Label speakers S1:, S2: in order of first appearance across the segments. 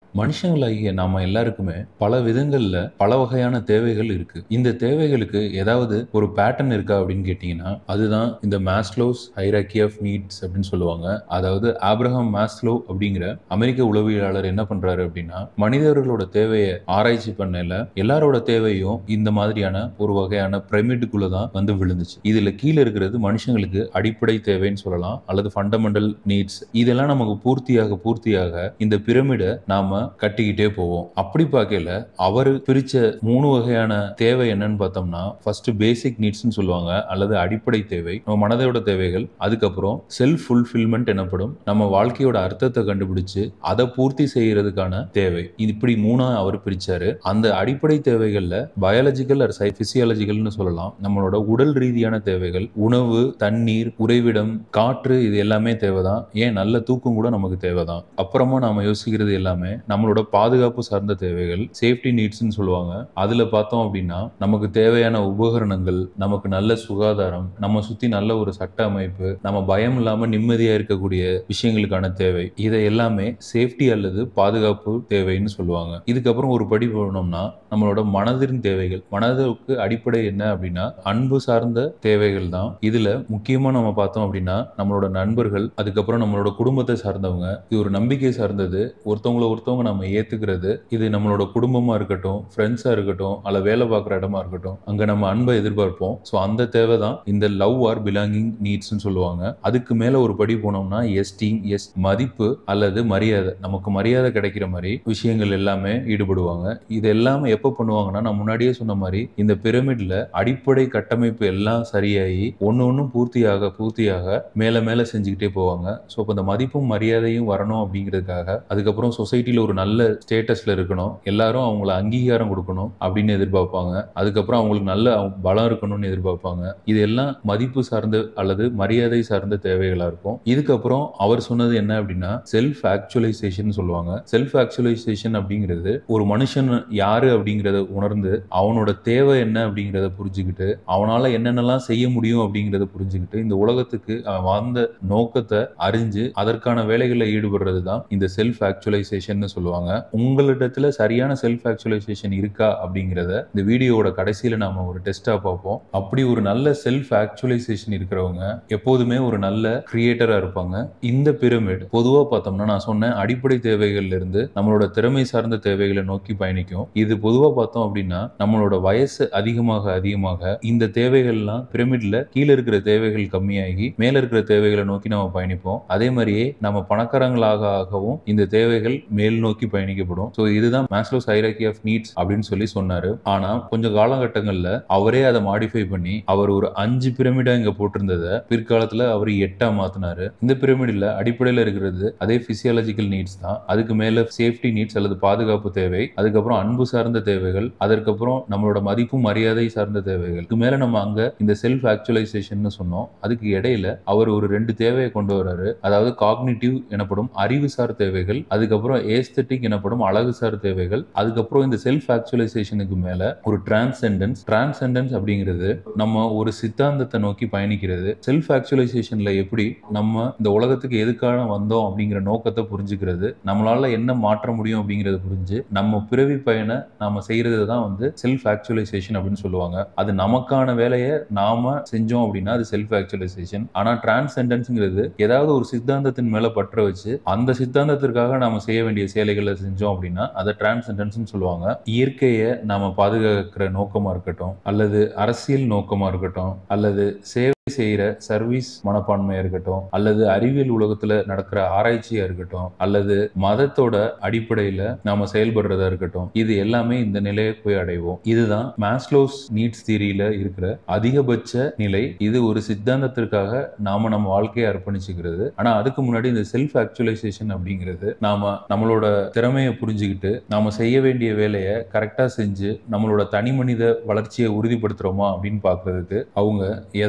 S1: மனுஷங்களாகிய நாம எல்லாருக்குமே பல விதங்கள்ல பல வகையான தேவைகள் இருக்கு இந்த தேவைகளுக்கு ஏதாவது ஒரு பேட்டர்ன் இருக்கா அப்படின்னு கேட்டீங்கன்னா அதுதான் இந்த மேஸ்லோஸ் ஹைராக்கி ஆஃப் நீட்ஸ் அப்படின்னு சொல்லுவாங்க அதாவது ஆப்ரஹாம் மேஸ்லோ அப்படிங்கிற அமெரிக்க உளவியலாளர் என்ன பண்றாரு அப்படின்னா மனிதர்களோட தேவையை ஆராய்ச்சி பண்ணல எல்லாரோட தேவையும் இந்த மாதிரியான ஒரு வகையான பிரமிடுக்குள்ள தான் வந்து விழுந்துச்சு இதுல கீழே இருக்கிறது மனுஷங்களுக்கு அடிப்படை தேவைன்னு சொல்லலாம் அல்லது ஃபண்டமெண்டல் நீட்ஸ் இதெல்லாம் நமக்கு பூர்த்தியாக பூர்த்தியாக இந்த பிரமிடை நாம கட்டிக்கிட்டே போவோம் அப்படி பார்க்கல அவர் பிரிச்ச மூணு வகையான தேவை என்னன்னு பார்த்தோம்னா ஃபர்ஸ்ட் பேசிக் நீட்ஸ்னு சொல்லுவாங்க அல்லது அடிப்படை தேவை நம்ம மனதோட தேவைகள் அதுக்கப்புறம் செல்ஃப் ஃபுல்ஃபில்மெண்ட் எனப்படும் நம்ம வாழ்க்கையோட அர்த்தத்தை கண்டுபிடிச்சு அதை பூர்த்தி செய்யறதுக்கான தேவை இது இப்படி மூணா அவர் பிரிச்சாரு அந்த அடிப்படை தேவைகள்ல பயாலஜிக்கல் ஆர் பிசியாலஜிக்கல்னு சொல்லலாம் நம்மளோட உடல் ரீதியான தேவைகள் உணவு தண்ணீர் உறைவிடம் காற்று இது எல்லாமே தேவைதான் ஏன் நல்ல தூக்கம் கூட நமக்கு தேவைதான் அப்புறமா நாம யோசிக்கிறது எல்லாமே நம்மளோட பாதுகாப்பு சார்ந்த தேவைகள் சேஃப்டி நீட்ஸ்னு சொல்லுவாங்க அதுல பார்த்தோம் அப்படின்னா நமக்கு தேவையான உபகரணங்கள் நமக்கு நல்ல சுகாதாரம் நம்ம சுத்தி நல்ல ஒரு சட்ட அமைப்பு நம்ம பயம் இல்லாம நிம்மதியா இருக்கக்கூடிய விஷயங்களுக்கான தேவை இதை எல்லாமே சேஃப்டி அல்லது பாதுகாப்பு தேவைன்னு சொல்லுவாங்க இதுக்கப்புறம் ஒரு படி போனோம்னா நம்மளோட மனதின் தேவைகள் மனதுக்கு அடிப்படை என்ன அப்படின்னா அன்பு சார்ந்த தேவைகள் தான் இதுல முக்கியமா நம்ம பார்த்தோம் அப்படின்னா நம்மளோட நண்பர்கள் அதுக்கப்புறம் நம்மளோட குடும்பத்தை சார்ந்தவங்க இது ஒரு நம்பிக்கை சார்ந்தது ஒருத்தவங்கள ஒருத்தவங்க நம்ம ஏத்துக்கிறது இது நம்மளோட குடும்பமா இருக்கட்டும் ஃப்ரெண்ட்ஸா இருக்கட்டும் அல்ல வேலை பார்க்குற இடமா இருக்கட்டும் அங்க நம்ம அன்பை எதிர்பார்ப்போம் ஸோ அந்த தேவை தான் இந்த லவ் ஆர் பிலாங்கிங் நீட்ஸ்னு சொல்லுவாங்க அதுக்கு மேல ஒரு படி போனோம்னா எஸ்டீம் எஸ் மதிப்பு அல்லது மரியாதை நமக்கு மரியாதை கிடைக்கிற மாதிரி விஷயங்கள் எல்லாமே ஈடுபடுவாங்க இது எல்லாமே எப்போ பண்ணுவாங்கன்னா நான் முன்னாடியே சொன்ன மாதிரி இந்த பிரமிட்ல அடிப்படை கட்டமைப்பு எல்லாம் சரியாகி ஒன்று ஒன்றும் பூர்த்தியாக பூர்த்தியாக மேலே மேலே செஞ்சுக்கிட்டே போவாங்க ஸோ இப்போ இந்த மதிப்பும் மரியாதையும் வரணும் அப்படிங்கிறதுக்காக அதுக்கப்புறம் சொசைட்டியில் ஒரு நல்ல ஸ்டேட்டஸ்ல இருக்கணும் எல்லாரும் அவங்கள அங்கீகாரம் கொடுக்கணும் அப்படின்னு எதிர்பார்ப்பாங்க அதுக்கப்புறம் அவங்களுக்கு நல்ல பலம் இருக்கணும்னு எதிர்பார்ப்பாங்க இது எல்லாம் மதிப்பு சார்ந்த அல்லது மரியாதை சார்ந்த தேவைகளா இருக்கும் இதுக்கப்புறம் அவர் சொன்னது என்ன அப்படின்னா செல்ஃப் ஆக்சுவலைசேஷன் சொல்லுவாங்க செல்ஃப் ஆக்சுவலைசேஷன் அப்படிங்கிறது ஒரு மனுஷன் யாரு அப்படிங்கிறத உணர்ந்து அவனோட தேவை என்ன அப்படிங்கிறத புரிஞ்சுக்கிட்டு அவனால என்னென்னலாம் செய்ய முடியும் அப்படிங்கிறத புரிஞ்சுக்கிட்டு இந்த உலகத்துக்கு அவன் வாழ்ந்த நோக்கத்தை அறிஞ்சு அதற்கான வேலைகளில் ஈடுபடுறது தான் இந்த செல்ஃப் ஆக்சுவலைசேஷன் சொல்லுவாங்க உங்களிடத்துல சரியான செல்ஃப் ஆக்சுவலைசேஷன் இருக்கா அப்படிங்கிறத இந்த வீடியோவோட கடைசியில நாம ஒரு டெஸ்டா பார்ப்போம் அப்படி ஒரு நல்ல செல்ஃப் ஆக்சுவலைசேஷன் இருக்கிறவங்க எப்போதுமே ஒரு நல்ல கிரியேட்டரா இருப்பாங்க இந்த பிரமிட் பொதுவா பார்த்தோம்னா நான் சொன்ன அடிப்படை தேவைகள்ல இருந்து நம்மளோட திறமை சார்ந்த தேவைகளை நோக்கி பயணிக்கும் இது பொதுவா பார்த்தோம் அப்படின்னா நம்மளோட வயசு அதிகமாக அதிகமாக இந்த தேவைகள்லாம் பிரமிட்ல கீழே இருக்கிற தேவைகள் கம்மியாகி மேல இருக்கிற தேவைகளை நோக்கி நம்ம பயணிப்போம் அதே மாதிரியே நம்ம பணக்காரங்களாக ஆகவும் இந்த தேவைகள் மேல் நோக்கி பயணிக்கப்படும் ஸோ இதுதான் மேஸ்லோஸ் ஹைராக்கி ஆஃப் நீட்ஸ் அப்படின்னு சொல்லி சொன்னாரு ஆனா கொஞ்சம் காலகட்டங்கள்ல அவரே அதை மாடிஃபை பண்ணி அவர் ஒரு அஞ்சு பிரமிடா இங்க போட்டிருந்ததை பிற்காலத்துல அவர் எட்டா மாத்தினாரு இந்த பிரமிடில் அடிப்படையில் இருக்கிறது அதே பிசியாலஜிக்கல் நீட்ஸ் தான் அதுக்கு மேல சேஃப்டி நீட்ஸ் அல்லது பாதுகாப்பு தேவை அதுக்கப்புறம் அன்பு சார்ந்த தேவைகள் அதற்கப்புறம் நம்மளோட மதிப்பும் மரியாதை சார்ந்த தேவைகள் இதுக்கு மேல நம்ம அங்க இந்த செல்ஃப் ஆக்சுவலைசேஷன் சொன்னோம் அதுக்கு இடையில அவர் ஒரு ரெண்டு தேவையை கொண்டு வராரு அதாவது காக்னிட்டிவ் எனப்படும் அறிவுசார் தேவைகள் அதுக்கப்புறம் ஏஸ்தட்டிக் எனப்படும் அழகுசார் தேவைகள் அதுக்கப்புறம் இந்த செல்ஃப் ஆக்சுவலைசேஷனுக்கு மேல ஒரு டிரான்செண்டன்ஸ் டிரான்செண்டன்ஸ் அப்படிங்கிறது நம்ம ஒரு சித்தாந்தத்தை நோக்கி பயணிக்கிறது செல்ஃப் ஆக்சுவலைசேஷன்ல எப்படி நம்ம இந்த உலகத்துக்கு எதுக்காக வந்தோம் அப்படிங்கிற நோக்கத்தை புரிஞ்சுக்கிறது நம்மளால என்ன மாற்ற முடியும் அப்படிங்கறத புரிஞ்சு நம்ம பிறவி பயனை நாம செய்யறது தான் வந்து செல்ஃப் ஆக்சுவலைசேஷன் அப்படின்னு சொல்லுவாங்க அது நமக்கான வேலையை நாம செஞ்சோம் அப்படின்னா அது செல்ஃப் ஆக்சுவலைசேஷன் ஆனா டிரான்செண்டன்ஸ்ங்கிறது ஏதாவது ஒரு சித்தாந்தத்தின் மேல பற்ற வச்சு அந்த சித்தாந்தத்திற்காக நாம செய்ய வேண்டிய சேலைகளை செஞ்சோம் அப்படின்னா அதை டிரான்செண்டன்ஸ் சொல்லுவாங்க இயற்கையை நாம பாதுகாக்கிற நோக்கமா இருக்கட்டும் அல்லது அரசியல் நோக்கமா இருக்கட்டும் அல்லது சேவை செய்யற சர்வீஸ் மனப்பான்மையா இருக்கட்டும் அல்லது அறிவியல் உலகத்துல நடக்கிற ஆராய்ச்சியா இருக்கட்டும் அல்லது மதத்தோட அடிப்படையில நாம செயல்படுறதா இருக்கட்டும் இது எல்லாமே இந்த நிலையை போய் அடைவோம் இதுதான் மேஸ்லோஸ் நீட்ஸ் தியரியில இருக்கிற அதிகபட்ச நிலை இது ஒரு சித்தாந்தத்திற்காக நாம நம்ம வாழ்க்கையை அர்ப்பணிச்சுக்கிறது ஆனா அதுக்கு முன்னாடி இந்த செல்ஃப் ஆக்சுவலைசேஷன் அப்படிங்கிறது நாம நம்மளோட திறமையை புரிஞ்சுக்கிட்டு நாம செய்ய வேண்டிய வேலையை கரெக்டா செஞ்சு நம்மளோட தனி மனித வளர்ச்சியை உறுதிப்படுத்துறோமா அப்படின்னு பாக்குறதுக்கு அவங்க யதார்த்தத்தை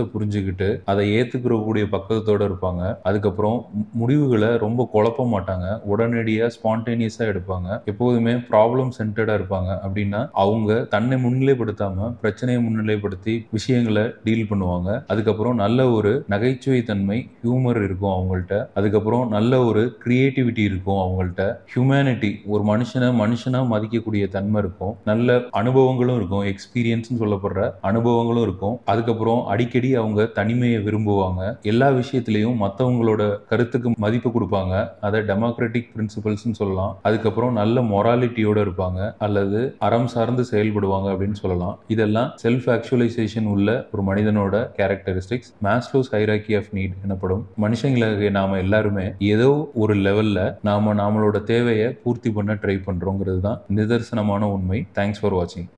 S1: கருத்தை புரிஞ்சுக்கிட்டு அதை ஏத்துக்கிறக்கூடிய பக்கத்தோட இருப்பாங்க அதுக்கப்புறம் மு- முடிவுகளை ரொம்ப குழப்ப மாட்டாங்க உடனடியா ஸ்பான்டேனியஸா எடுப்பாங்க எப்போதுமே ப்ராப்ளம் சென்டர்டா இருப்பாங்க அப்படின்னா அவங்க தன்னை முன்னிலைப்படுத்தாம பிரச்சனையை முன்னிலைப்படுத்தி விஷயங்களை டீல் பண்ணுவாங்க அதுக்கப்புறம் நல்ல ஒரு நகைச்சுவை தன்மை ஹியூமர் இருக்கும் அவங்கள்ட்ட அதுக்கப்புறம் நல்ல ஒரு கிரியேட்டிவிட்டி இருக்கும் அவங்கள்ட்ட ஹியூமனிட்டி ஒரு மனுஷனை மனுஷனா மதிக்கக்கூடிய தன்மை இருக்கும் நல்ல அனுபவங்களும் இருக்கும் எக்ஸ்பீரியன்ஸ் சொல்லப்படுற அனுபவங்களும் இருக்கும் அதுக்கப்புறம் அடிக்கடி அவங்க தனிமையை விரும்புவாங்க எல்லா விஷயத்திலையும் மற்றவங்களோட கருத்துக்கு மதிப்பு கொடுப்பாங்க அதை டெமோக்ராட்டிக் பிரின்சிபல்ஸ்னு சொல்லலாம் அதுக்கப்புறம் நல்ல மொராலிட்டியோட இருப்பாங்க அல்லது அறம் சார்ந்து செயல்படுவாங்க அப்படின்னு சொல்லலாம் இதெல்லாம் செல்ஃப் ஆக்சுவலைசேஷன் உள்ள ஒரு மனிதனோட characteristics Maslow's hierarchy of need எனப்படும் மனுஷங்களுக்கு நாம எல்லாருமே ஏதோ ஒரு லெவல்ல நாம நம்மளோட தேவையை பூர்த்தி பண்ண ட்ரை பண்றோங்கிறது தான் நிதர்சனமான உண்மை தேங்க்ஸ் ஃபார் வாட்சிங்